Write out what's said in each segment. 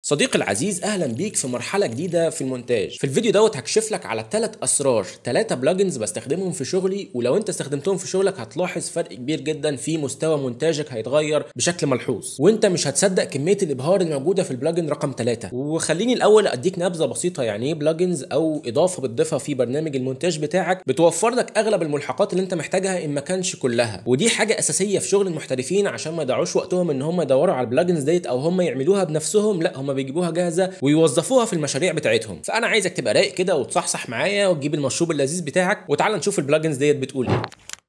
صديقي العزيز اهلا بيك في مرحله جديده في المونتاج في الفيديو دوت هكشف لك على ثلاث اسرار ثلاثه بلجنز بستخدمهم في شغلي ولو انت استخدمتهم في شغلك هتلاحظ فرق كبير جدا في مستوى مونتاجك هيتغير بشكل ملحوظ وانت مش هتصدق كميه الابهار الموجوده في البلجن رقم ثلاثة وخليني الاول اديك نبذه بسيطه يعني ايه بلجنز او اضافه بتضيفها في برنامج المونتاج بتاعك بتوفر لك اغلب الملحقات اللي انت محتاجها ان ما كانش كلها ودي حاجه اساسيه في شغل المحترفين عشان ما يضيعوش وقتهم ان هم يدوروا على البلجنز ديت او هم يعملوها بنفسهم لا هم بيجيبوها جاهزه ويوظفوها في المشاريع بتاعتهم فانا عايزك تبقى رايق كده وتصحصح معايا وتجيب المشروب اللذيذ بتاعك وتعالى نشوف البلجنز ديت بتقول ايه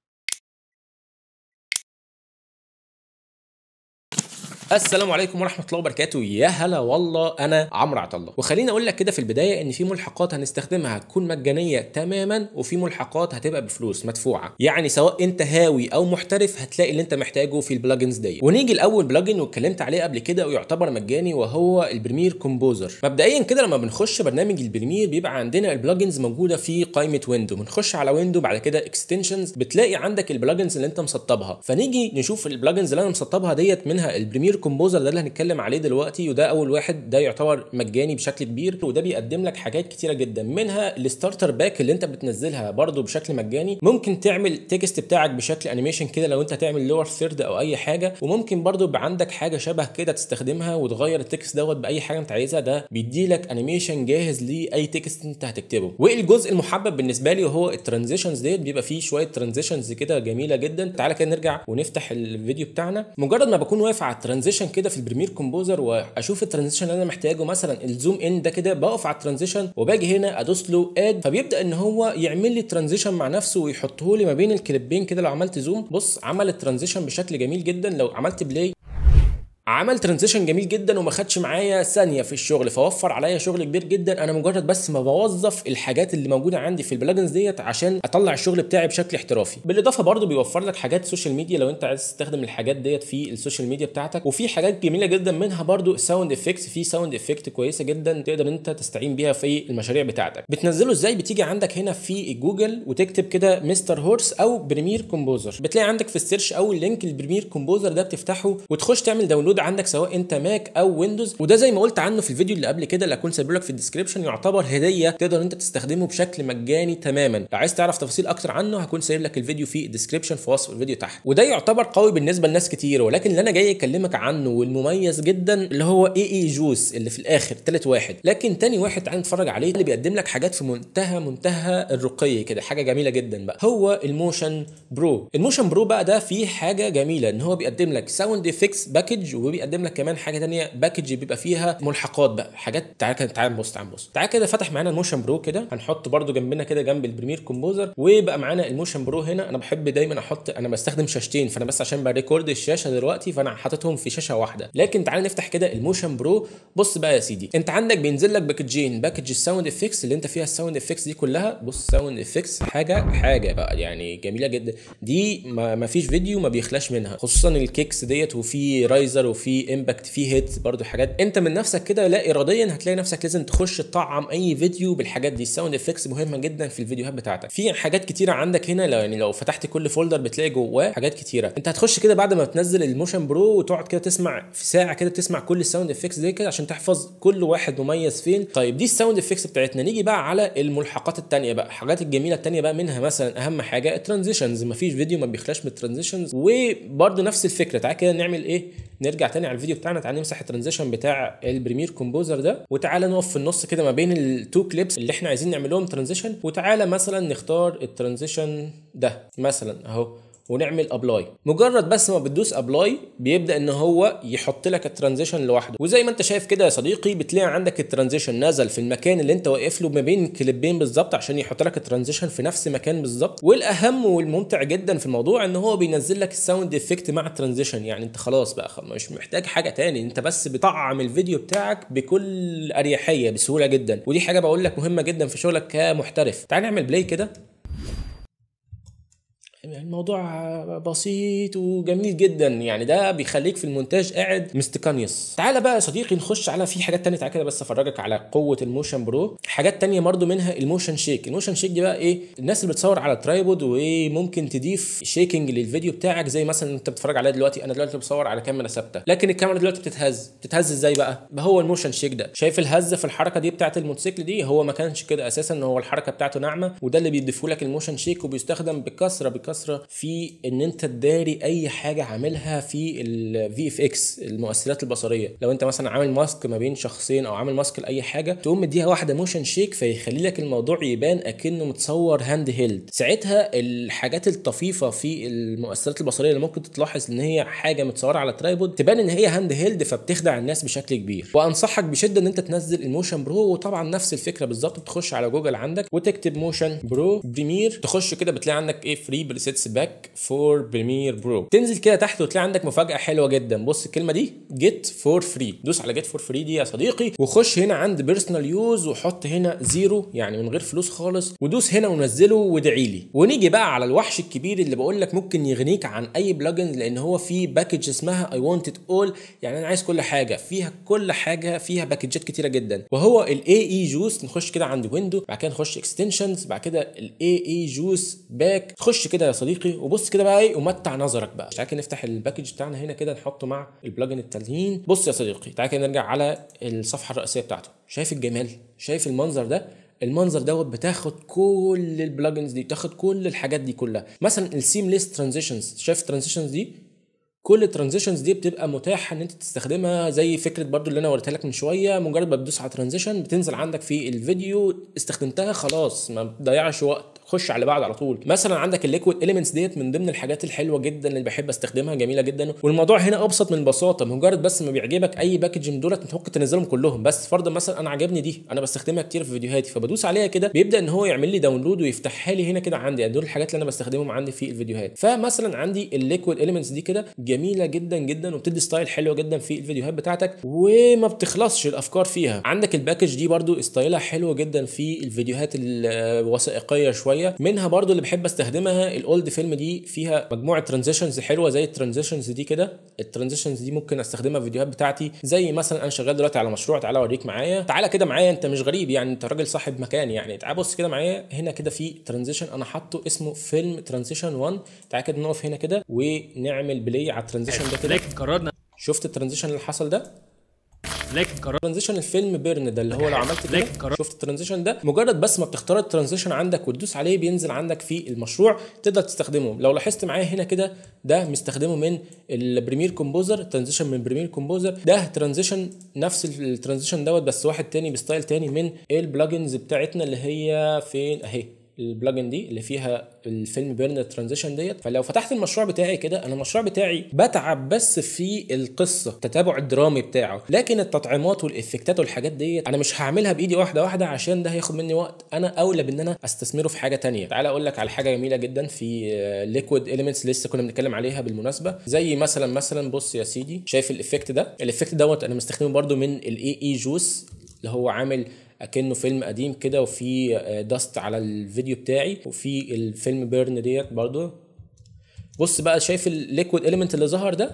السلام عليكم ورحمه الله وبركاته يا هلا والله انا عمرو عطله وخليني اقول لك كده في البدايه ان في ملحقات هنستخدمها هتكون مجانيه تماما وفي ملحقات هتبقى بفلوس مدفوعه يعني سواء انت هاوي او محترف هتلاقي اللي انت محتاجه في البلجنز دي ونيجي الاول بلجن واتكلمت عليه قبل كده ويعتبر مجاني وهو البريمير كومبوزر مبدئيا كده لما بنخش برنامج البريمير بيبقى عندنا البلجنز موجوده في قائمه ويندو بنخش على ويندو بعد كده اكستنشنز بتلاقي عندك البلجنز اللي انت مسطبها فنيجي نشوف البلجنز اللي انا مسطبها ديت منها البريمير كومبوزر ده اللي هنتكلم عليه دلوقتي وده اول واحد ده يعتبر مجاني بشكل كبير وده بيقدم لك حاجات كتيره جدا منها الستارتر باك اللي انت بتنزلها برده بشكل مجاني ممكن تعمل تكست بتاعك بشكل انيميشن كده لو انت تعمل لور ثيرد او اي حاجه وممكن برده يبقى عندك حاجه شبه كده تستخدمها وتغير التكست دوت باي حاجه انت عايزها ده بيدي لك انيميشن جاهز لاي تكست انت هتكتبه والجزء المحبب بالنسبه لي وهو الترانزيشنز ديت بيبقى فيه شويه ترانزيشنز كده جميله جدا تعالى كده نرجع ونفتح الفيديو بتاعنا مجرد ما بكون واقف على الترانزيشن كده في البريمير كومبوزر واشوف الترانزيشن اللي انا محتاجه مثلا الزوم ان ده كده بقف على الترانزيشن وباجي هنا ادوس له اد فبيبدا ان هو يعمل لي ترانزيشن مع نفسه ويحطه لي ما بين الكليبين كده لو عملت زوم بص عمل الترانزيشن بشكل جميل جدا لو عملت بلاي عمل ترانزيشن جميل جدا وما خدش معايا ثانيه في الشغل فوفر عليا شغل كبير جدا انا مجرد بس ما بوظف الحاجات اللي موجوده عندي في البلجنز ديت عشان اطلع الشغل بتاعي بشكل احترافي بالاضافه برضو بيوفر لك حاجات سوشيال ميديا لو انت عايز تستخدم الحاجات ديت في السوشيال ميديا بتاعتك وفي حاجات جميله جدا منها برضو ساوند افكتس في ساوند افكت كويسه جدا تقدر انت تستعين بيها في المشاريع بتاعتك بتنزله ازاي بتيجي عندك هنا في جوجل وتكتب كده مستر هورس او بريمير كومبوزر بتلاقي عندك في السيرش اول لينك البريمير كومبوزر ده بتفتحه وتخش تعمل داونلود عندك سواء انت ماك او ويندوز وده زي ما قلت عنه في الفيديو اللي قبل كده اللي هكون سايبه لك في الديسكربشن يعتبر هديه تقدر انت تستخدمه بشكل مجاني تماما لو عايز تعرف تفاصيل اكتر عنه هكون سايب لك الفيديو في الديسكربشن في وصف الفيديو تحت وده يعتبر قوي بالنسبه لناس كتير ولكن اللي انا جاي اكلمك عنه والمميز جدا اللي هو اي اي جوس اللي في الاخر تالت واحد لكن تاني واحد تعال نتفرج عليه اللي بيقدم لك حاجات في منتهى منتهى الرقي كده حاجه جميله جدا بقى هو الموشن برو الموشن برو بقى ده فيه حاجه جميله ان هو بيقدم لك ساوند افكتس باكج وبيقدم لك كمان حاجه تانية باكج بيبقى فيها ملحقات بقى حاجات تعال كده تعال نبص تعال نبص تعال كده فتح معانا الموشن برو كده هنحط برده جنبنا كده جنب البريمير كومبوزر وبقى معانا الموشن برو هنا انا بحب دايما احط انا بستخدم شاشتين فانا بس عشان بريكورد الشاشه دلوقتي فانا حاططهم في شاشه واحده لكن تعال نفتح كده الموشن برو بص بقى يا سيدي انت عندك بينزل لك باكجين باكج الساوند افكتس اللي انت فيها الساوند افكتس دي كلها بص ساوند افكتس حاجه حاجه بقى يعني جميله جدا دي ما, ما فيش فيديو ما بيخلاش منها خصوصا الكيكس ديت وفي رايزر وفي امباكت في هيت برده حاجات انت من نفسك كده لا اراديا هتلاقي نفسك لازم تخش تطعم اي فيديو بالحاجات دي الساوند افكتس مهمه جدا في الفيديوهات بتاعتك في حاجات كتيره عندك هنا لو يعني لو فتحت كل فولدر بتلاقي جواه حاجات كتيره انت هتخش كده بعد ما تنزل الموشن برو وتقعد كده تسمع في ساعه كده تسمع كل الساوند افكتس دي كده عشان تحفظ كل واحد مميز فين طيب دي الساوند افكتس بتاعتنا نيجي بقى على الملحقات الثانيه بقى الحاجات الجميله الثانيه بقى منها مثلا اهم حاجه الترانزيشنز مفيش فيديو ما بيخلاش من الترانزيشنز وبرده نفس الفكره تعالى كده نعمل ايه نرجع تاني على الفيديو بتاعنا تعالى نمسح الترانزيشن بتاع البريمير كومبوزر ده وتعالى نقف في النص كده ما بين التو كليبس اللي احنا عايزين نعمل لهم ترانزيشن وتعالى مثلا نختار الترانزيشن ده مثلا اهو ونعمل ابلاي مجرد بس ما بتدوس ابلاي بيبدا ان هو يحط لك الترانزيشن لوحده وزي ما انت شايف كده يا صديقي بتلاقي عندك الترانزيشن نزل في المكان اللي انت واقف له ما بين كليبين بالظبط عشان يحط لك الترانزيشن في نفس مكان بالظبط والاهم والممتع جدا في الموضوع ان هو بينزل لك الساوند افكت مع الترانزيشن يعني انت خلاص بقى مش محتاج حاجه تاني انت بس بتطعم الفيديو بتاعك بكل اريحيه بسهوله جدا ودي حاجه بقول لك مهمه جدا في شغلك كمحترف تعال نعمل بلاي كده الموضوع بسيط وجميل جدا يعني ده بيخليك في المونتاج قاعد مستكانيوس تعالى بقى يا صديقي نخش على في حاجات تانية تعالى كده بس افرجك على قوه الموشن برو حاجات تانية برضو منها الموشن شيك الموشن شيك دي بقى ايه الناس اللي بتصور على ترايبود وممكن تضيف شيكنج للفيديو بتاعك زي مثلا انت بتتفرج عليها دلوقتي انا دلوقتي بصور على كاميرا ثابته لكن الكاميرا دلوقتي بتتهز بتتهز ازاي بقى ما هو الموشن شيك ده شايف الهزه في الحركه دي بتاعه الموتوسيكل دي هو ما كانش كده اساسا هو الحركه بتاعته ناعمه وده اللي بيضيفوا لك الموشن شيك وبيستخدم بكثره بكثره في ان انت تداري اي حاجه عاملها في الفي اف اكس المؤثرات البصريه لو انت مثلا عامل ماسك ما بين شخصين او عامل ماسك لاي حاجه تقوم مديها واحده موشن شيك فيخلي لك الموضوع يبان اكنه متصور هاند هيلد ساعتها الحاجات الطفيفه في المؤثرات البصريه اللي ممكن تلاحظ ان هي حاجه متصوره على ترايبود تبان ان هي هاند هيلد فبتخدع الناس بشكل كبير وانصحك بشده ان انت تنزل الموشن برو وطبعا نفس الفكره بالظبط بتخش على جوجل عندك وتكتب موشن برو بريمير تخش كده بتلاقي عندك ايه فري بريسيتس باك فور بريمير برو تنزل كده تحت وتلاقي عندك مفاجاه حلوه جدا بص الكلمه دي جيت فور فري دوس على جيت فور فري دي يا صديقي وخش هنا عند بيرسونال يوز وحط هنا زيرو يعني من غير فلوس خالص ودوس هنا ونزله وادعي لي ونيجي بقى على الوحش الكبير اللي بقول لك ممكن يغنيك عن اي بلجن لان هو في باكج اسمها اي وانت ات اول يعني انا عايز كل حاجه فيها كل حاجه فيها باكجات كتيره جدا وهو الاي اي جوس نخش كده عند ويندو بعد كده نخش اكستنشنز بعد كده الاي اي جوس باك تخش كده يا صديقي وبص كده بقى ايه ومتع نظرك بقى تعالى نفتح الباكج بتاعنا هنا كده نحطه مع البلجن التانيين بص يا صديقي تعالى كده نرجع على الصفحه الرئيسيه بتاعته شايف الجمال شايف المنظر ده المنظر دوت بتاخد كل البلجنز دي بتاخد كل الحاجات دي كلها مثلا السيمليس ترانزيشنز شايف الترانزيشنز دي كل الترانزيشنز دي بتبقى متاحه ان انت تستخدمها زي فكره برضو اللي انا وريتها لك من شويه مجرد ما بتدوس على ترانزيشن بتنزل عندك في الفيديو استخدمتها خلاص ما بتضيعش وقت خش على بعض على طول مثلا عندك الليكويد اليمنتس ديت من ضمن الحاجات الحلوه جدا اللي بحب استخدمها جميله جدا والموضوع هنا ابسط من البساطه مجرد بس ما بيعجبك اي باكج من دولت انت ممكن تنزلهم كلهم بس فرضا مثلا انا عجبني دي انا بستخدمها كتير في فيديوهاتي فبدوس عليها كده بيبدا ان هو يعمل لي داونلود ويفتحها لي هنا كده عندي دول الحاجات اللي انا بستخدمهم عندي في الفيديوهات فمثلا عندي الليكويد اليمنتس دي كده جميله جدا جدا وبتدي ستايل حلو جدا في الفيديوهات بتاعتك وما بتخلصش الافكار فيها عندك الباكج دي برضو ستايلها حلو جدا في الفيديوهات الوثائقيه شويه منها برضو اللي بحب استخدمها الاولد فيلم دي فيها مجموعه ترانزيشنز حلوه زي الترانزيشنز دي كده الترانزيشنز دي ممكن استخدمها في الفيديوهات بتاعتي زي مثلا انا شغال دلوقتي على مشروع تعالى اوريك معايا تعالى كده معايا انت مش غريب يعني انت راجل صاحب مكان يعني تعالى بص كده معايا هنا كده في ترانزيشن انا حاطه اسمه فيلم ترانزيشن 1 تعالى كده نقف هنا كده ونعمل بلاي على الترانزيشن ده كده لكن قررنا شفت الترانزيشن اللي حصل ده لكن قررنا ترانزيشن الفيلم بيرن ده اللي هو لو عملت لكن كده قرار- شفت الترانزيشن ده مجرد بس ما بتختار الترانزيشن عندك وتدوس عليه بينزل عندك في المشروع تقدر تستخدمه لو لاحظت معايا هنا كده ده مستخدمه من البريمير كومبوزر ترانزيشن من بريمير كومبوزر ده ترانزيشن نفس الترانزيشن دوت بس واحد تاني بستايل تاني من البلجنز بتاعتنا اللي هي فين اهي البلجن دي اللي فيها الفيلم بيرن ترانزيشن ديت فلو فتحت المشروع بتاعي كده انا المشروع بتاعي بتعب بس في القصه التتابع الدرامي بتاعه لكن التطعيمات والافكتات والحاجات ديت انا مش هعملها بايدي واحده واحده عشان ده هياخد مني وقت انا اولى بان انا استثمره في حاجه تانية تعال اقول لك على حاجه جميله جدا في ليكويد اليمنتس لسه كنا بنتكلم عليها بالمناسبه زي مثلا مثلا بص يا سيدي شايف الافكت ده الافكت دوت انا مستخدمه برده من الاي اي جوس اللي هو عامل اكنه فيلم قديم كده وفي داست على الفيديو بتاعي وفي الفيلم بيرن ديت برضو بص بقى شايف الليكويد اليمنت اللي ظهر ده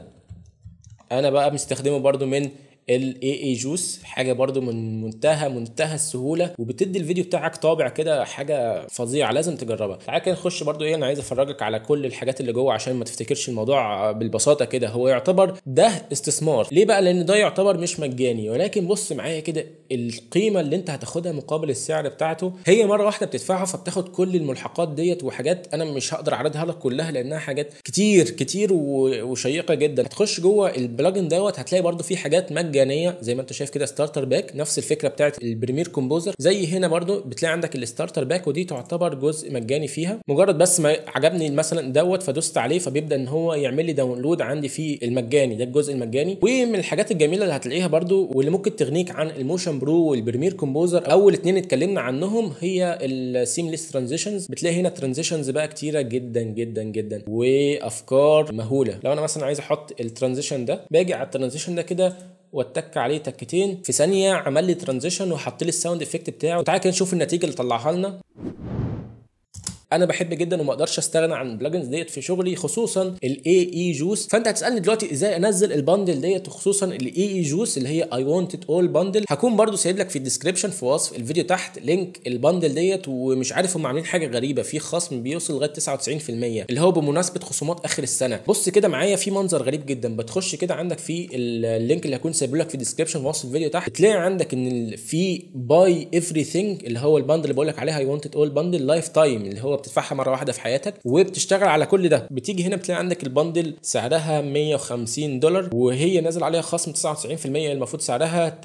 انا بقى مستخدمه برضو من الاي اي جوس حاجه برضو من منتهى منتهى السهوله وبتدي الفيديو بتاعك طابع كده حاجه فظيعه لازم تجربها تعالى كده نخش برضو ايه انا عايز افرجك على كل الحاجات اللي جوه عشان ما تفتكرش الموضوع بالبساطه كده هو يعتبر ده استثمار ليه بقى لان ده يعتبر مش مجاني ولكن بص معايا كده القيمه اللي انت هتاخدها مقابل السعر بتاعته هي مره واحده بتدفعها فبتاخد كل الملحقات ديت وحاجات انا مش هقدر اعرضها لك كلها لانها حاجات كتير كتير و- وشيقه جدا هتخش جوه البلجن دوت هتلاقي برضو في حاجات مجانيه زي ما انت شايف كده ستارتر باك نفس الفكره بتاعت البريمير كومبوزر زي هنا برضو بتلاقي عندك الستارتر باك ودي تعتبر جزء مجاني فيها مجرد بس ما عجبني مثلا دوت فدوست عليه فبيبدا ان هو يعمل لي داونلود عندي في المجاني ده الجزء المجاني ومن الحاجات الجميله اللي هتلاقيها برضو واللي ممكن تغنيك عن الموشن برو والبريمير كومبوزر اول اتنين اتكلمنا عنهم هي السيمليس ترانزيشنز بتلاقي هنا ترانزيشنز بقى كتيره جدا جدا جدا وافكار مهوله لو انا مثلا عايز احط الترانزيشن ده باجي على الترانزيشن ده كده واتك عليه تكتين في ثانيه عمل لي ترانزيشن وحط لي الساوند افكت بتاعه وتعالى كده نشوف النتيجه اللي طلعها لنا انا بحب جدا وما اقدرش استغنى عن البلجنز ديت في شغلي خصوصا الاي اي جوس فانت هتسالني دلوقتي ازاي انزل البندل ديت خصوصا الاي اي جوس اللي هي اي وانت ات اول بندل هكون برضو سايب لك في الديسكربشن في وصف الفيديو تحت لينك البندل ديت ومش عارف هم عاملين حاجه غريبه في خصم بيوصل لغايه 99% اللي هو بمناسبه خصومات اخر السنه بص كده معايا في منظر غريب جدا بتخش كده عندك في اللينك اللي هكون سايبه لك في الديسكربشن في وصف الفيديو تحت بتلاقي عندك ان في باي ايفري ثينج اللي هو البندل اللي بقول لك عليها اي وانت اول بندل لايف تايم اللي هو بتدفعها مره واحده في حياتك وبتشتغل على كل ده بتيجي هنا بتلاقي عندك البندل سعرها 150 دولار وهي نازل عليها خصم 99% المفروض سعرها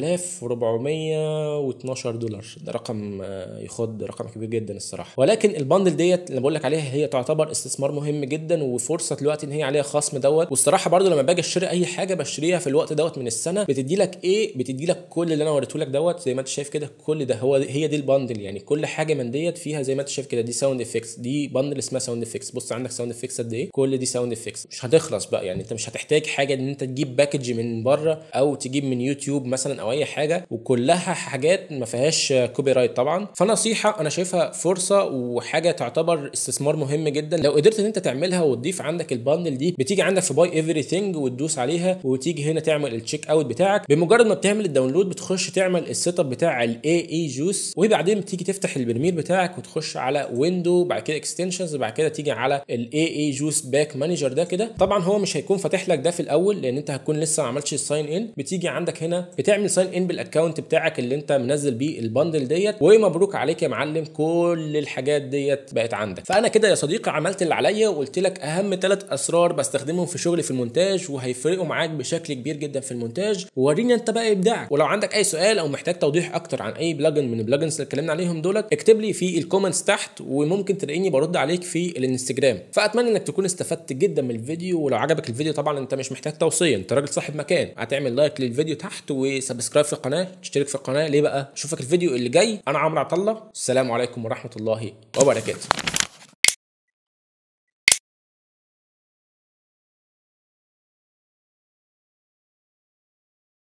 8412 دولار ده رقم آه، يخض رقم كبير جدا الصراحه ولكن البندل ديت اللي بقول لك عليها هي تعتبر استثمار مهم جدا وفرصه دلوقتي ان هي عليها خصم دوت والصراحه برضو لما باجي اشتري اي حاجه بشتريها في الوقت دوت من السنه بتدي لك ايه بتدي لك كل اللي انا وريته لك دوت زي ما انت شايف كده كل ده هو هي دي البندل يعني كل حاجه من ديت فيها زي ما انت شايف كده دي ساوند افكتس دي بندل اسمها ساوند افكتس بص عندك ساوند افكتس قد ايه كل دي ساوند افكتس مش هتخلص بقى يعني انت مش هتحتاج حاجه ان انت تجيب باكج من بره او تجيب من يوتيوب مثلا او اي حاجه وكلها حاجات ما فيهاش كوبي رايت طبعا فنصيحه انا شايفها فرصه وحاجه تعتبر استثمار مهم جدا لو قدرت ان انت تعملها وتضيف عندك البندل دي بتيجي عندك في باي ايفري ثينج وتدوس عليها وتيجي هنا تعمل التشيك اوت بتاعك بمجرد ما بتعمل الداونلود بتخش تعمل السيت اب بتاع الاي اي جوس وبعدين بتيجي تفتح البرميل بتاعك وتخش على ويندو بعد كده اكستنشنز بعد كده تيجي على الاي اي جوس باك مانجر ده كده طبعا هو مش هيكون فاتح لك ده في الاول لان انت هتكون لسه ما عملتش الساين ان بتيجي عندك هنا بتعمل ساين ان بالاكونت بتاعك اللي انت منزل بيه البندل ديت ومبروك عليك يا معلم كل الحاجات ديت بقت عندك فانا كده يا صديقي عملت اللي عليا وقلت لك اهم ثلاث اسرار بستخدمهم في شغلي في المونتاج وهيفرقوا معاك بشكل كبير جدا في المونتاج ووريني انت بقى ابداعك ولو عندك اي سؤال او محتاج توضيح اكتر عن اي بلجن من البلجنز اللي اتكلمنا عليهم دولت اكتب لي في الكومنتس تحت وممكن تلاقيني برد عليك في الانستجرام فاتمنى انك تكون استفدت جدا من الفيديو ولو عجبك الفيديو طبعا انت مش محتاج توصيه انت راجل صاحب مكان هتعمل لايك للفيديو تحت وسبسكرايب في القناه تشترك في القناه ليه بقى اشوفك الفيديو اللي جاي انا عمرو عطله السلام عليكم ورحمه الله وبركاته